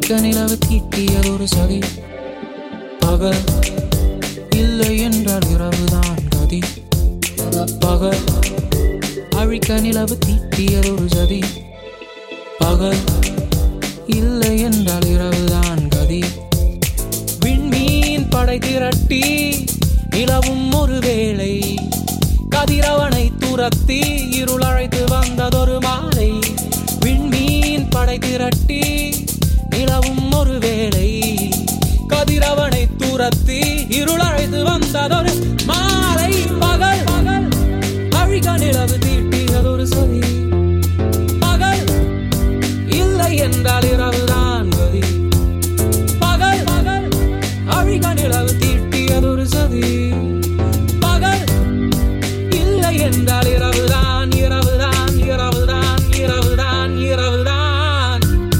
அழிக்க நிலவு தீட்டியதொரு சதி பகல் இல்லை என்றால் இரவுதான் கதி பகல் அழிக்க நிலவு தீட்டியதொரு சதி பகல் இல்லை என்றால் இரவுதான் கதி விண்மீன் படை திரட்டி நிலவும் ஒரு வேளை கதிரவனை துரத்தி இருள் அழைத்து வந்ததொரு மாலை விண்மீன் படை திரட்டி நிலவும் ஒரு வேளை கதிரவனை துரத்தி இருள் அழைத்து வந்ததொரு மாலை பகல் பகல் அழிக நிலவு தீட்டியதொரு சதி பகல் இல்லை என்றால் இரவுதான் கதி பகல் பகல் அழிக நிலவு தீட்டியதொரு சதி பகல் இல்லை என்றால் இரவுதான் இரவுதான் இரவுதான் இரவுதான் இரவுதான்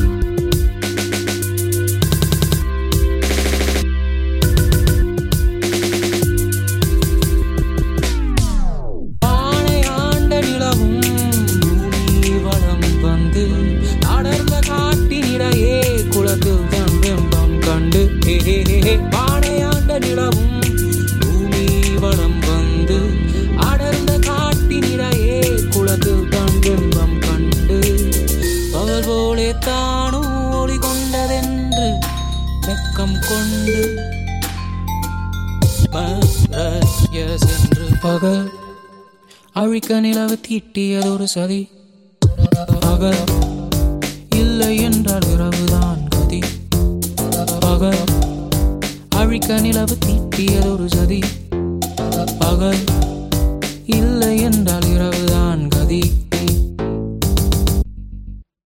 பானை ஆண்ட நிலவும் பூமி வளம் வந்து அடர்ந்த காட்டினிடையே குளத்தில் தன் பிம்பம் கண்டு ஹே, ஹே, ஹே, ஹே. பானை ஆண்ட நிலவும் பூமி வளம் வந்து அடர்ந்த காட்டினிடையே குளத்தில் தன் பிம்பம் கண்டு பகல் போலே தானும் ஒளி கொண்டதென்று வெக்கம் கொண்டு மறைய சென்று பகல் அழிக்க நிலவு தீட்டியதொரு சதி பகல் இல்லை என்றால் இரவுதான் கதி பகல் அழிக்க நிலவு தீட்டியதொரு சதி பகல் இல்லை என்றால் இரவு